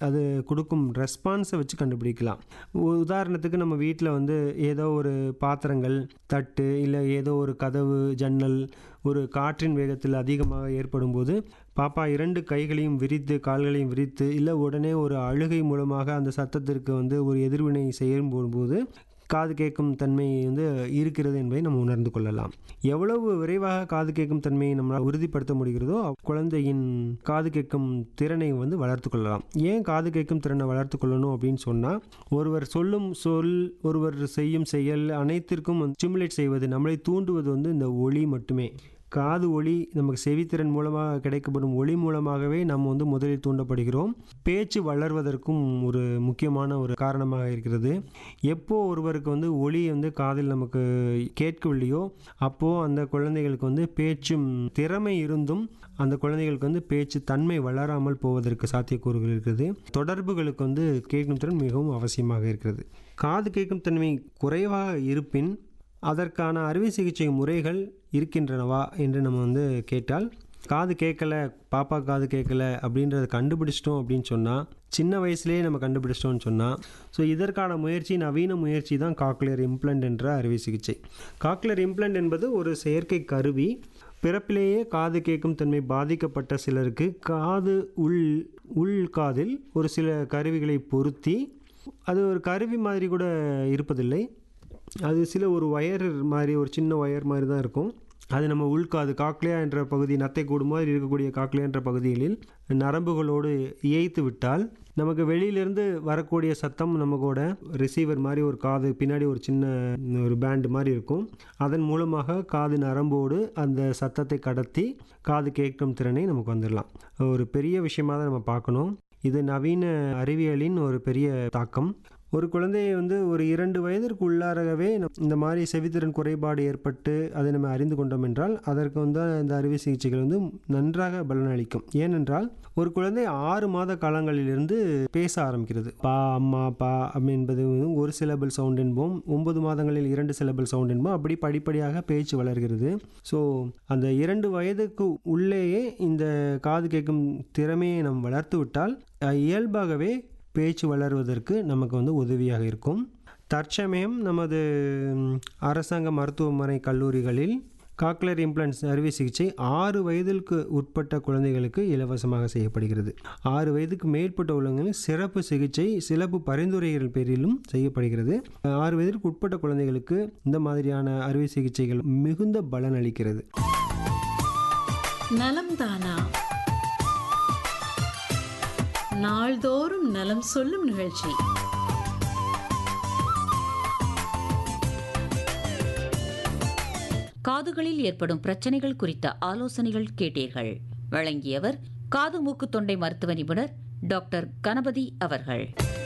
அது கொடுக்கும் ரெஸ்பான்ஸை வச்சு கண்டுபிடிக்கலாம் உதாரணத்துக்கு நம்ம வீட்டில் வந்து ஏதோ ஒரு பாத்திரங்கள் தட்டு இல்லை ஏதோ ஒரு கதவு ஜன்னல் ஒரு காற்றின் வேகத்தில் அதிகமாக ஏற்படும் போது பாப்பா இரண்டு கைகளையும் விரித்து கால்களையும் விரித்து இல்லை உடனே ஒரு அழுகை மூலமாக அந்த சத்தத்திற்கு வந்து ஒரு எதிர்வினை செய்யும் போது காது கேட்கும் தன்மை வந்து இருக்கிறது என்பதை நம்ம உணர்ந்து கொள்ளலாம் எவ்வளவு விரைவாக காது கேட்கும் தன்மையை நம்மளால் உறுதிப்படுத்த முடிகிறதோ குழந்தையின் காது கேட்கும் திறனை வந்து வளர்த்து கொள்ளலாம் ஏன் காது கேட்கும் திறனை வளர்த்து கொள்ளணும் அப்படின்னு சொன்னால் ஒருவர் சொல்லும் சொல் ஒருவர் செய்யும் செயல் அனைத்திற்கும் ஸ்டிமுலேட் செய்வது நம்மளை தூண்டுவது வந்து இந்த ஒளி மட்டுமே காது ஒளி நமக்கு செவித்திறன் மூலமாக கிடைக்கப்படும் ஒளி மூலமாகவே நம்ம வந்து முதலில் தூண்டப்படுகிறோம் பேச்சு வளர்வதற்கும் ஒரு முக்கியமான ஒரு காரணமாக இருக்கிறது எப்போ ஒருவருக்கு வந்து ஒளி வந்து காதில் நமக்கு கேட்கவில்லையோ அப்போது அந்த குழந்தைகளுக்கு வந்து பேச்சும் திறமை இருந்தும் அந்த குழந்தைகளுக்கு வந்து பேச்சு தன்மை வளராமல் போவதற்கு சாத்தியக்கூறுகள் இருக்கிறது தொடர்புகளுக்கு வந்து கேட்கும் திறன் மிகவும் அவசியமாக இருக்கிறது காது கேட்கும் தன்மை குறைவாக இருப்பின் அதற்கான அறுவை சிகிச்சை முறைகள் இருக்கின்றனவா என்று நம்ம வந்து கேட்டால் காது கேட்கல பாப்பா காது கேட்கல அப்படின்றத கண்டுபிடிச்சிட்டோம் அப்படின்னு சொன்னால் சின்ன வயசுலேயே நம்ம கண்டுபிடிச்சிட்டோம்னு சொன்னால் ஸோ இதற்கான முயற்சி நவீன முயற்சி தான் காக்லியர் இம்ப்ளண்ட் என்ற அறுவை சிகிச்சை காக்லியர் இம்ப்ளண்ட் என்பது ஒரு செயற்கை கருவி பிறப்பிலேயே காது கேட்கும் தன்மை பாதிக்கப்பட்ட சிலருக்கு காது உள் உள் காதில் ஒரு சில கருவிகளை பொருத்தி அது ஒரு கருவி மாதிரி கூட இருப்பதில்லை அது சில ஒரு ஒயர் மாதிரி ஒரு சின்ன ஒயர் மாதிரி தான் இருக்கும் அது நம்ம உள்காது காக்லியா என்ற பகுதி நத்தை கூடு மாதிரி இருக்கக்கூடிய காக்லியா என்ற பகுதிகளில் நரம்புகளோடு இயைத்து விட்டால் நமக்கு வெளியிலேருந்து வரக்கூடிய சத்தம் நமக்கோட ரிசீவர் மாதிரி ஒரு காது பின்னாடி ஒரு சின்ன ஒரு பேண்டு மாதிரி இருக்கும் அதன் மூலமாக காது நரம்போடு அந்த சத்தத்தை கடத்தி காது கேட்கும் திறனை நமக்கு வந்துடலாம் ஒரு பெரிய விஷயமாக தான் நம்ம பார்க்கணும் இது நவீன அறிவியலின் ஒரு பெரிய தாக்கம் ஒரு குழந்தையை வந்து ஒரு இரண்டு வயதிற்கு உள்ளாரவே இந்த மாதிரி செவித்திறன் குறைபாடு ஏற்பட்டு அதை நம்ம அறிந்து கொண்டோம் என்றால் அதற்கு வந்து இந்த அறுவை சிகிச்சைகள் வந்து நன்றாக பலனளிக்கும் ஏனென்றால் ஒரு குழந்தை ஆறு மாத காலங்களிலிருந்து பேச ஆரம்பிக்கிறது பா அம்மா பா என்பது வந்து ஒரு சிலபிள் சவுண்ட் என்போம் ஒன்பது மாதங்களில் இரண்டு சிலபிள் சவுண்ட் என்போம் அப்படி படிப்படியாக பேச்சு வளர்கிறது ஸோ அந்த இரண்டு வயதுக்கு உள்ளேயே இந்த காது கேட்கும் திறமையை நாம் வளர்த்து விட்டால் இயல்பாகவே பேச்சு வளர்வதற்கு நமக்கு வந்து உதவியாக இருக்கும் தற்சமயம் நமது அரசாங்க மருத்துவமனை கல்லூரிகளில் காக்லர் இம்ப்ளான்ஸ் அறுவை சிகிச்சை ஆறு வயதிற்கு உட்பட்ட குழந்தைகளுக்கு இலவசமாக செய்யப்படுகிறது ஆறு வயதுக்கு மேற்பட்ட உள்ளவங்களுக்கு சிறப்பு சிகிச்சை சிறப்பு பரிந்துரைகள் பேரிலும் செய்யப்படுகிறது ஆறு வயதிற்கு உட்பட்ட குழந்தைகளுக்கு இந்த மாதிரியான அறுவை சிகிச்சைகள் மிகுந்த பலன் அளிக்கிறது நலம் தானா நாள்தோறும் நலம் சொல்லும் நிகழ்ச்சி காதுகளில் ஏற்படும் பிரச்சனைகள் குறித்த ஆலோசனைகள் கேட்டீர்கள் வழங்கியவர் காது மூக்கு தொண்டை மருத்துவ நிபுணர் டாக்டர் கணபதி அவர்கள்